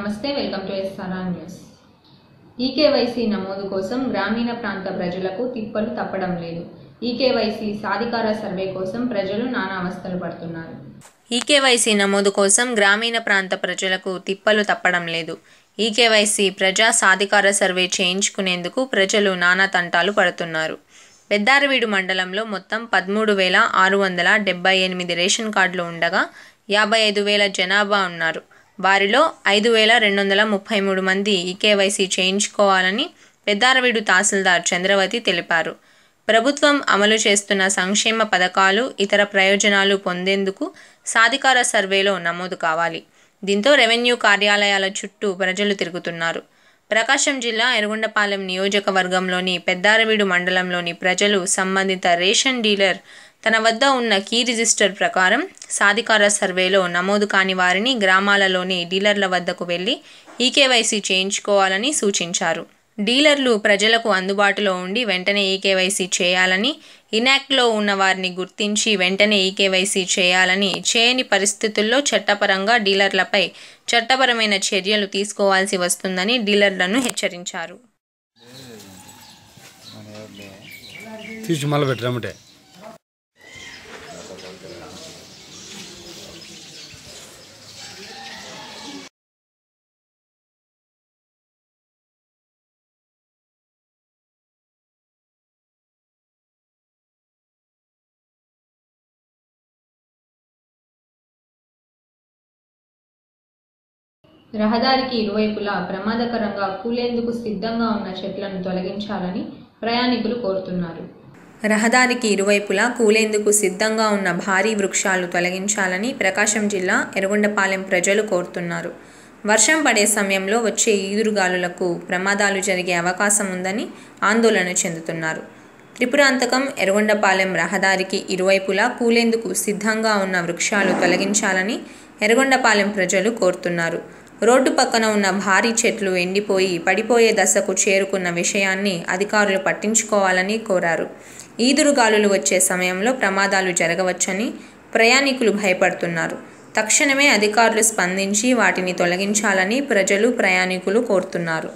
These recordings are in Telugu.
నమస్తే welcome to SRR news eKYC నమోదు కోసం గ్రామీణ ప్రాంత ప్రజలకు తిప్పలు తప్పడం లేదు ఈకేవైసీ సాధికార సర్వే కోసం ప్రజలు నానా అవస్థలు పడుతున్నారు ఈకేవైసీ నమోదు కోసం గ్రామీణ ప్రాంత ప్రజలకు తిప్పలు తప్పడం లేదు ఈకేవైసీ ప్రజా సాధికార సర్వే చేయించుకునేందుకు ప్రజలు నానా తంటాలు పడుతున్నారు పెద్దారవీడు మండలంలో మొత్తం పదమూడు వేల ఆరు వందల డెబ్బై ఎనిమిది రేషన్ కార్డులు ఉండగా యాభై ఐదు వేల జనాభా ఉన్నారు వారిలో ఐదు వేల రెండు వందల ముప్పై మూడు మంది ఈకేవైసీ చేయించుకోవాలని పెద్దారవీడు తహసీల్దార్ చంద్రవతి తెలిపారు ప్రభుత్వం అమలు చేస్తున్న సంక్షేమ పథకాలు ఇతర ప్రయోజనాలు పొందేందుకు సాధికార సర్వేలో నమోదు కావాలి దీంతో రెవెన్యూ కార్యాలయాల చుట్టూ ప్రజలు తిరుగుతున్నారు ప్రకాశం జిల్లా ఎర్రగొండపాలెం నియోజకవర్గంలోని పెద్దారవీడు మండలంలోని ప్రజలు సంబంధిత రేషన్ డీలర్ తన వద్ద ఉన్న కీ రిజిస్టర్ ప్రకారం సాధికార సర్వేలో నమోదు కాని వారిని గ్రామాలలోని డీలర్ల వద్దకు వెళ్లి ఈకేవైసీ చేయించుకోవాలని సూచించారు డీలర్లు ప్రజలకు అందుబాటులో ఉండి వెంటనే ఈకేవైసీ చేయాలని ఇనాక్ట్లో ఉన్న వారిని గుర్తించి వెంటనే ఈకేవైసీ చేయాలని చేయని పరిస్థితుల్లో చట్టపరంగా డీలర్లపై చట్టపరమైన చర్యలు తీసుకోవాల్సి వస్తుందని డీలర్లను హెచ్చరించారు తీసి మళ్ళీ పెట్టరామంటే రహదారికి ఇరువైపులా ప్రమాదకరంగా కూలేందుకు సిద్ధంగా ఉన్న చెట్లను తొలగించాలని ప్రయాణికులు కోరుతున్నారు రహదారికి ఇరువైపులా కూలేందుకు సిద్ధంగా ఉన్న భారీ వృక్షాలు తొలగించాలని ప్రకాశం జిల్లా ఎర్రగొండపాలెం ప్రజలు కోరుతున్నారు వర్షం పడే సమయంలో వచ్చే ఈదురుగాలులకు ప్రమాదాలు జరిగే అవకాశం ఉందని ఆందోళన చెందుతున్నారు త్రిపురాంతకం ఎర్రగొండపాలెం రహదారికి ఇరువైపులా కూలేందుకు సిద్ధంగా ఉన్న వృక్షాలు తొలగించాలని ఎర్రగొండపాలెం ప్రజలు కోరుతున్నారు రోడ్డు పక్కన ఉన్న భారీ చెట్లు ఎండిపోయి పడిపోయే దశకు చేరుకున్న విషయాన్ని అధికారులు పట్టించుకోవాలని కోరారు ఈదురుగాలులు వచ్చే సమయంలో ప్రమాదాలు జరగవచ్చని ప్రయాణికులు భయపడుతున్నారు తక్షణమే అధికారులు స్పందించి వాటిని తొలగించాలని ప్రజలు ప్రయాణికులు కోరుతున్నారు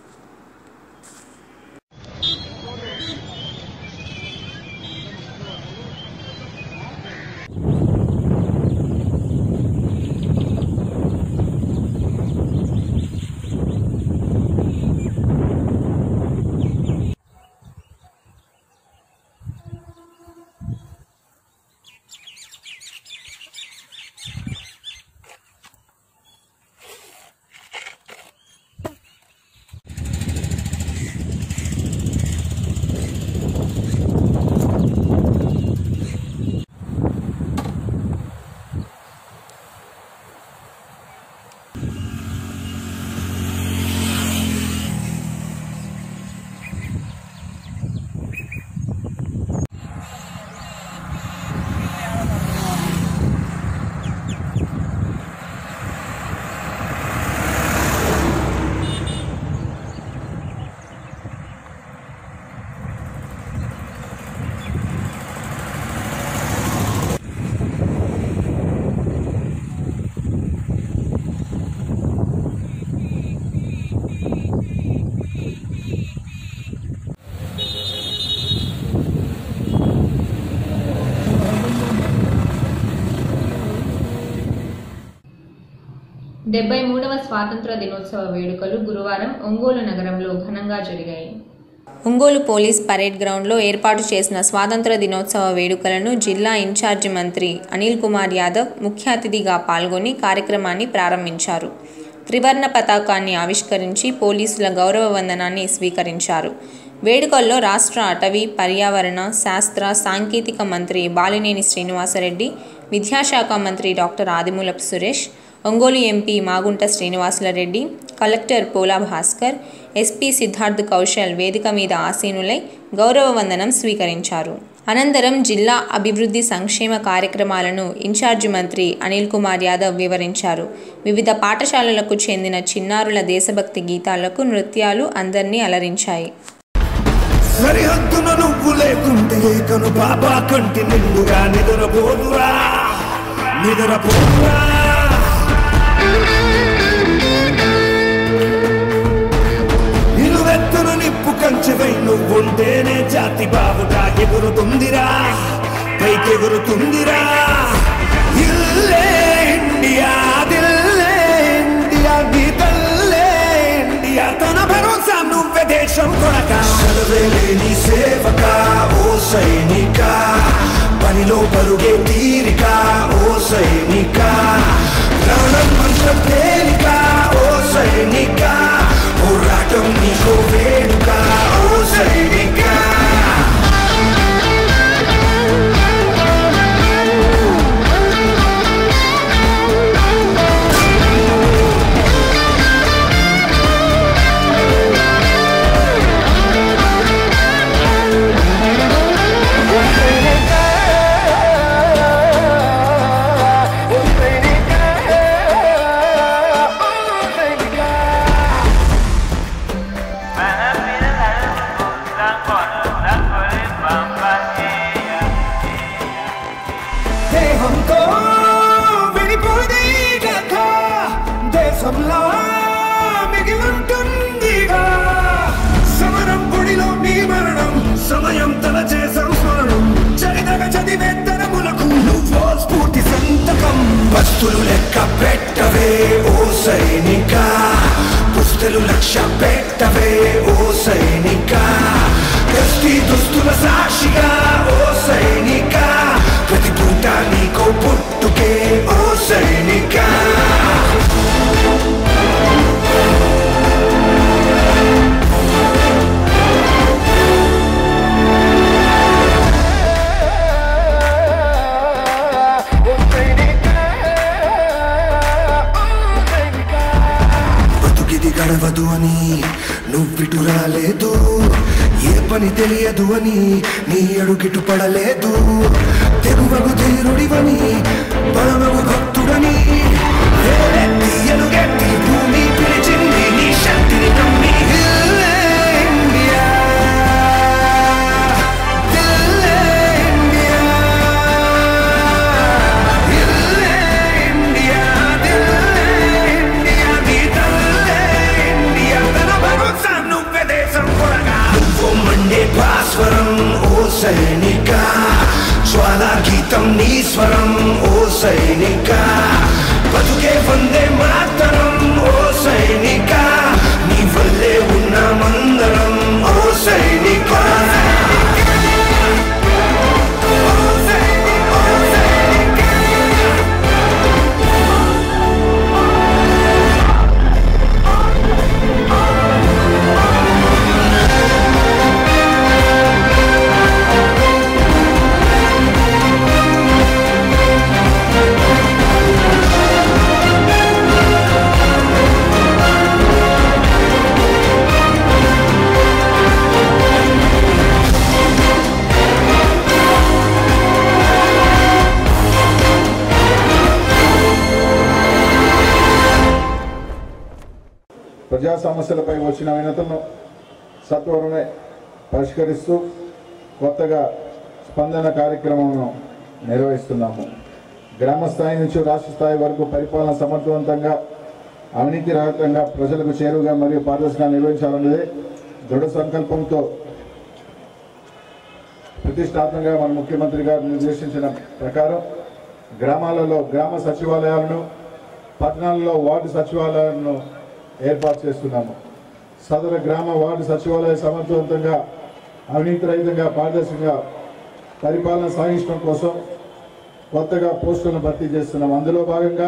డెబ్బై మూడవ స్వాతంత్ర దినోత్సవ వేడుకలు గురువారం ఒంగోలు నగరంలో ఘనంగా జరిగాయి ఒంగోలు పోలీస్ పరేడ్ గ్రౌండ్లో ఏర్పాటు చేసిన స్వాతంత్ర దినోత్సవ వేడుకలను జిల్లా ఇన్ఛార్జి మంత్రి అనిల్ కుమార్ యాదవ్ ముఖ్య అతిథిగా పాల్గొని కార్యక్రమాన్ని ప్రారంభించారు త్రివర్ణ పతాకాన్ని ఆవిష్కరించి పోలీసుల గౌరవ వందనాన్ని స్వీకరించారు వేడుకల్లో రాష్ట్ర అటవీ పర్యావరణ శాస్త్ర సాంకేతిక మంత్రి బాలినేని శ్రీనివాసరెడ్డి విద్యాశాఖ మంత్రి doctor Adimulapu Suresh Ongole MP Magunta Srinivasulureddy collector Pola Bhaskar SP Siddharth Kaushal వేదిక మీద ఆసీనులై గౌరవ వందనం స్వీకరించారు అనంతరం జిల్లా అభివృద్ధి సంక్షేమ కార్యక్రమాలను ఇన్ఛార్జి మంత్రి అనిల్ కుమార్ యాదవ్ వివరించారు వివిధ పాఠశాలలకు చెందిన చిన్నారుల దేశభక్తి గీతాలకు నృత్యాలు అందరినీ అలరించాయి సరిహద్దున నువ్వు లేకుంటే కను బాబా కంటి నిండుగా నిద్రపోదురా నిద్రపోదురా మంచివై నువ్వుంటేనే జాతి బావుగా ఎగురుతుందిరా పైకెగురుతుందిరా ఇల్లే ఇండియా దిల్లే ఇండియా నీ తల్లే ఇండియా తన భరోసా నువ్వే దేశం కొరక చదవేలేని సేవక ఓ సైనిక పనిలో పరుగే తీరిక ఓ సైనిక ప్రాణం మంత్రం తేలిక ఓ సైనిక పోరాటం నీకో వేడుక ఓ సైనిక దేహంతో విడిపోదే కథ దేశంలో మిగిలుంటుందిగా సమరం గుడిలో నీ మరణం సమయం తలచే సంస్మరణం చరితగ చదివే తరములకు నువ్వో స్ఫూర్తి సంతకం వస్తులు లెక్క పెట్టవే ఓ సైనిక పుస్తలు లక్ష్య పెట్టవే ఓ సైనిక గస్తీ దుస్తుల సాక్షిగా ఓ సైనిక ప్రతి పూట నీకో పుట్టుకే ఓ సైనిక బతుకిది గడవదు అని నువ్విటు రాలేదు ఏ పని తెలియదు అని నీ అడుగిటు పడలేదు తెగువగు ధీరుడివని బలమగు భక్తుడని వేలెత్తి ఎలుగెత్తి భూమి పిలిచింది నీ శక్తిని నమ్మి ఇల్లే ఇండియా, ఇల్లే ఇండియా, ఇల్లే ఇండియా, ఇల్లే ఇండియా, నీ తల్లే ఇండియా, తన భరోసా నువ్వే దేశం కొరగా. నువ్వు మండే భాస్వరం ఓ సైనిక జ్వాలా గీతం నీ స్వరం ఓ సైనిక బతుకే వందే మాతరం ఓ సైనిక నీ వల్లే ఉన్న మందరం ఓ సైనిక ప్రజా సమస్యలపై వచ్చిన వినతులను సత్వరమే పరిష్కరిస్తూ కొత్తగా స్పందన కార్యక్రమం నిర్వహిస్తున్నాము గ్రామ స్థాయి నుంచి రాష్ట్ర స్థాయి వరకు పరిపాలన సమర్థవంతంగా అవినీతి రహితంగా ప్రజలకు చేరువుగా మరియు పారదర్శకంగా నిర్వహించాలన్నదే దృఢ సంకల్పంతో ప్రతిష్టాత్మకంగా మన ముఖ్యమంత్రి గారు నిర్దేశించిన ప్రకారం గ్రామాలలో గ్రామ సచివాలయాలను పట్టణాల్లో వార్డు సచివాలయాలను ఏర్పాటు చేస్తున్నాము సదర గ్రామ వార్డు సచివాలయ సమర్థవంతంగా అవినీతి రహితంగా పారదర్శకంగా పరిపాలన సాగించడం కోసం కొత్తగా పోస్టులను భర్తీ చేస్తున్నాం అందులో భాగంగా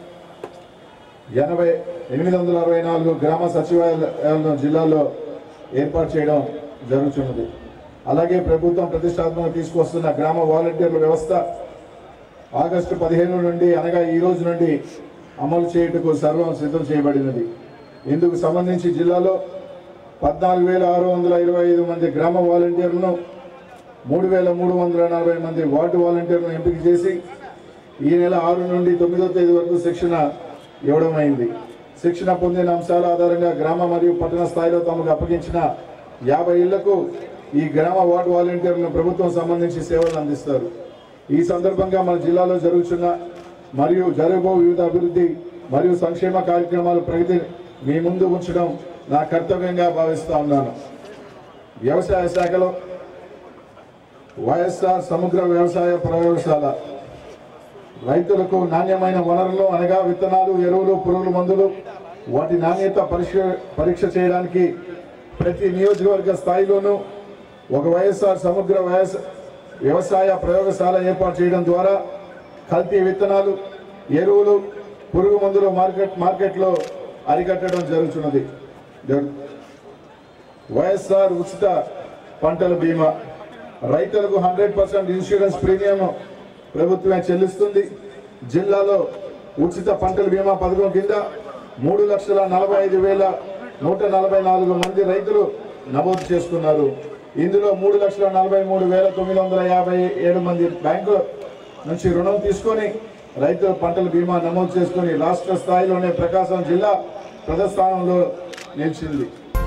ఎనభై ఎనిమిది వందల అరవై నాలుగు గ్రామ సచివాలయాలను జిల్లాలో ఏర్పాటు చేయడం జరుగుతున్నది అలాగే ప్రభుత్వం ప్రతిష్టాత్మక తీసుకొస్తున్న గ్రామ వాలంటీర్ల వ్యవస్థ ఆగస్టు పదిహేను నుండి అనగా ఈ రోజు నుండి అమలు చేయుటకు సర్వం సిద్ధం చేయబడినది ఇందుకు సంబంధించి జిల్లాలో పద్నాలుగు వేల ఆరు వందల ఇరవై ఐదు మంది గ్రామ వాలంటీర్లను మూడు వేల మూడు వందల నలభై మంది వార్డు వాలంటీర్లను ఎంపిక చేసి ఈ నెల ఆరు నుండి తొమ్మిదో తేదీ వరకు శిక్షణ ఇవ్వడం అయింది శిక్షణ పొందిన అంశాల ఆధారంగా గ్రామ మరియు పట్టణ స్థాయిలో తమకు అప్పగించిన యాభై ఇళ్లకు ఈ గ్రామ వార్డు వాలంటీర్లను ప్రభుత్వం సంబంధించి సేవలు అందిస్తారు ఈ సందర్భంగా మన జిల్లాలో జరుగుతున్న మరియు జరగబో వివిధ అభివృద్ధి మరియు సంక్షేమ కార్యక్రమాల ప్రగతి మీ ముందు ఉంచడం నా కర్తవ్యంగా భావిస్తా ఉన్నాను వ్యవసాయ శాఖలో వైఎస్ఆర్ సమగ్ర వ్యవసాయ ప్రయోగశాల రైతులకు నాణ్యమైన వనరులు అనగా విత్తనాలు ఎరువులు పురుగుల మందులు వాటి నాణ్యత పరీక్ష పరీక్ష చేయడానికి ప్రతి నియోజకవర్గ స్థాయిలోనూ ఒక వైఎస్ఆర్ సమగ్ర వ్యవస వ్యవసాయ ప్రయోగశాల ఏర్పాటు చేయడం ద్వారా కల్తీ విత్తనాలు ఎరువులు పురుగు మందులు మార్కెట్ మార్కెట్లో అరికట్టడం జరుగుతున్నది జరు- వైఎస్ఆర్ ఉచిత పంటల బీమా రైతులకు హండ్రెడ్ పర్సెంట్ ఇన్సూరెన్స్ ప్రీమియం ప్రభుత్వమే చెల్లిస్తుంది జిల్లాలో ఉచిత పంటల బీమా పథకం కింద మూడు లక్షల నలభై ఐదు వేల నూట నలభై నాలుగు మంది రైతులు నమోదు చేసుకున్నారు ఇందులో మూడు లక్షల నలభై మూడు వేల తొమ్మిది వందల యాభై ఏడు మంది బ్యాంకుల నుంచి రుణం తీసుకొని రైతుల పంటల బీమా నమోదు చేసుకొని రాష్ట్ర స్థాయిలోనే ప్రకాశం జిల్లా ప్రథస్థానంలో నిలిచింది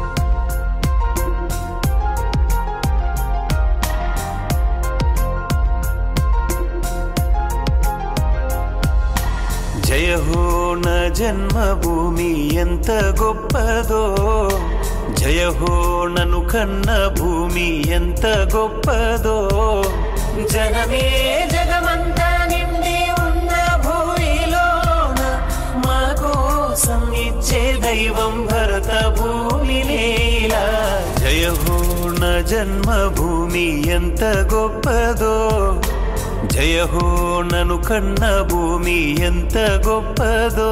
జయ హో న జన్మభూమి ఎంత గొప్పదో జయ హో నను కన్న భూమి ఎంత గొప్పదో జనమే జగమంతా నిండి ఉన్న భూమిలోన మా కోసం ఇచ్చే దైవం భరత భూమి నేల జయ హో న జన్మభూమి ఎంత గొప్పదో జయ హో నను కన్న భూమి ఎంత గొప్పదో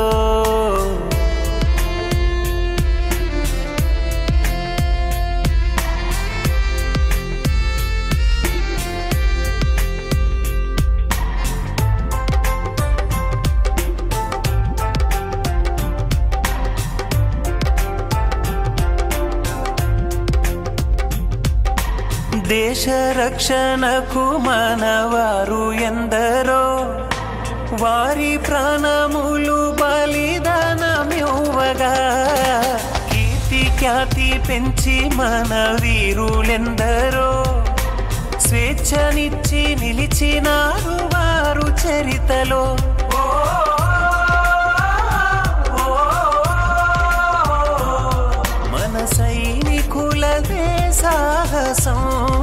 దేశ రక్షణకు మనవారు ఎందరో వారి ప్రాణములు బలిదానమివ్వగా కీర్తి ఖ్యాతి పెంచి మన వీరులెందరో స్వేచ్ఛనిచ్చి నిలిచినారు వారు చరితలో ఓ, ఓ, మన సైనికులదే సాహసం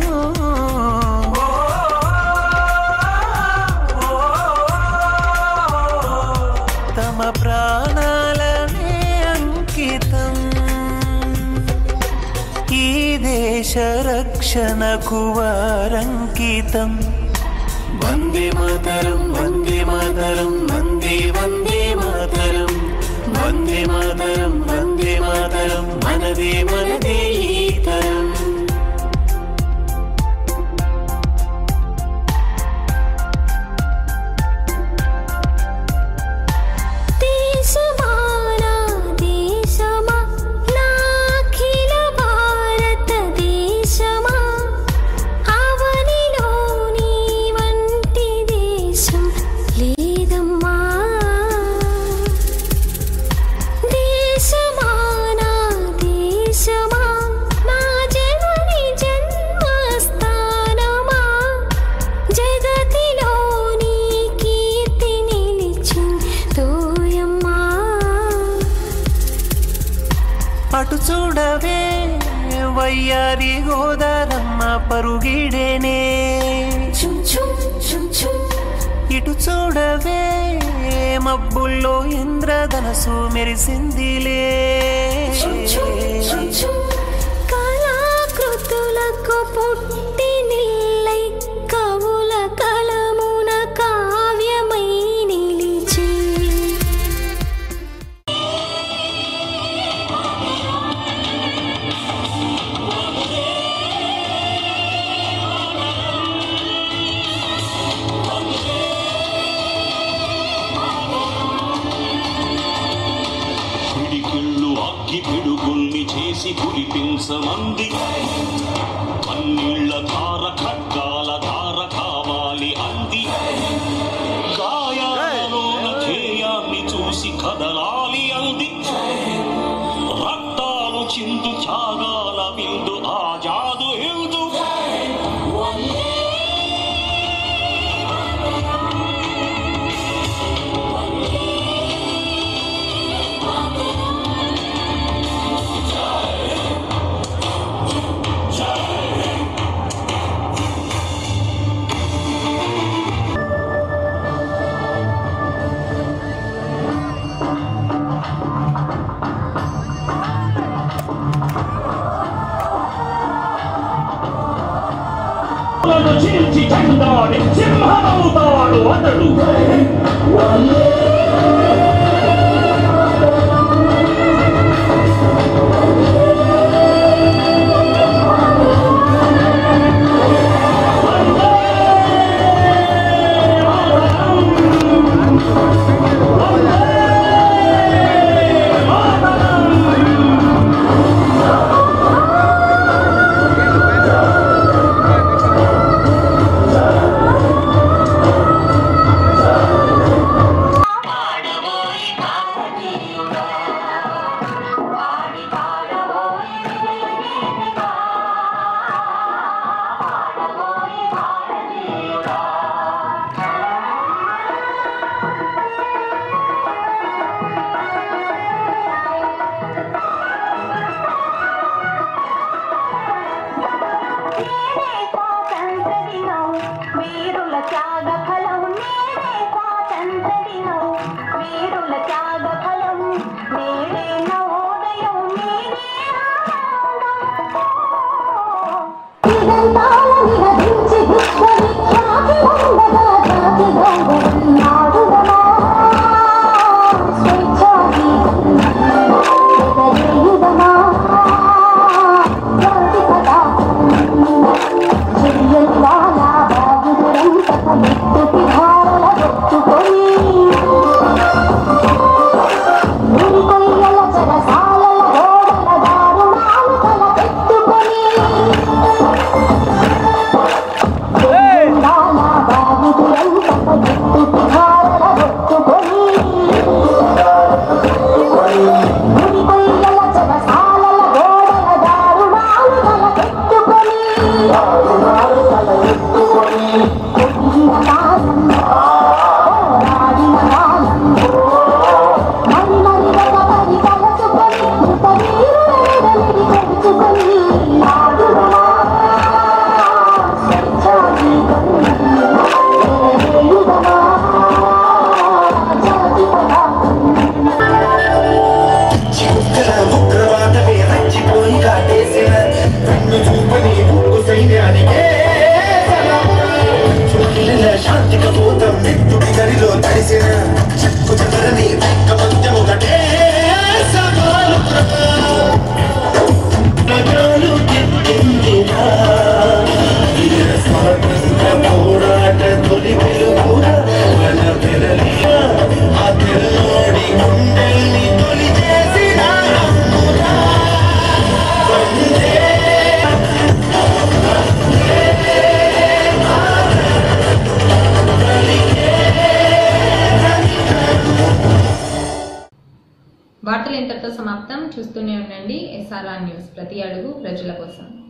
తమ ప్రాణాలనే అంకితం ఈ దేశ రక్షణకు వారంకితం వందే మాతరం వందే మాతరం వందే వందే మాతరం వందే మాతరం వందే మాతరం మనదే మనదే ఈ తరం దేశమానా దేశమా నాఖిల భారత దేశమా అవనిలోని వంటి దేశం లేదమ్మా దేశమానా దేశమా నా జనని జన్మస్థానమా జగతిలోని కీర్తి నిలిచిందోయమ్మా అటు చూడవే వయ్యారి గోదారమ్మ పరుగిడేనే చుం చుం చుం చుం ఇటు చూడవే మబ్బుల్లో ఇంద్రధనసు మెరిసిందిలే చుం చుం చుం చుం కళాకృతులకు పుట్టి నిల్లై కవుల కలమున కావ్యమై నిలిచి పిడికిళ్ళు అగ్గి పిడుగుల్ని చేసి కురిపించమంది కన్నీళ్ల ధార ఖడ్గాల ధార కావాలి అంది గాయాలలోన ధ్యేయాన్ని చూసి కదలాలి అంది రక్తాలు చిందు త్యాగాల విందు ఆజాదు హిందు తెచ్చి చెందాడి సింహమవుతాడు అతడు వీరుల త్యాగ ఫలం నేడే స్వాతంత్ర దినం వీరుల త్యాగ ఫలం నేడే నవోదయం నేడే దిగంతాల నిరదించి విశ్వవిఖ్యాతి ఉండగా జాతి గౌరవన్నాడుదమా స్వేచ్ఛాగీతం ఎగరేయుదమా జాతి పతాకం చెయ్యల్లాల బాగుదురంతక ఎత్తుకి ధారల ఎత్తుకొని ఉరి కొయ్యల చెరసాలల గోడల దారుణాలు తల పెట్టుకొని చెయ్యల్లాల బాగుదురంతక ఎత్తుకి ధారల ఎత్తుకొని ఉరి కొయ్యల చెరసాలల గోడల దారుణాలు తల పెట్టుకొని కొట్టిన కాలం పోరాడిన కాలం మరి మరి ఒక పది కలుసుకొని ఇంత వీరులని తెలుసుకొని ఆడుదమా స్వేచ్ఛా గీతం ఎగరేయుదమా జాతి పతాకం ఉగ్రవాదమే రచ్చిపోయి కాటేసిన కన్ను చూపని ఉక్కు సైన్యానికే చూపిన శాంతి కపోతం నెత్తుడి గడిలో తడిసిన చెక్కు చెదరని వెక్క పంచం ఒకటే సవాలు ప్రజలు ఎత్తిందిరా వీర స్వాతంత్ర పోరాట తొలి వెలుగురా మన పెరలిగా ఆ తెల్లోడి గుండెల్ని తొలి చేసిన అమ్మురా. వందే వార్తలు ఇంతటితో సమాప్తం చూస్తూనే ఉండండి ఎస్ఆర్ఆర్ న్యూస్ ప్రతి అడుగు ప్రజల కోసం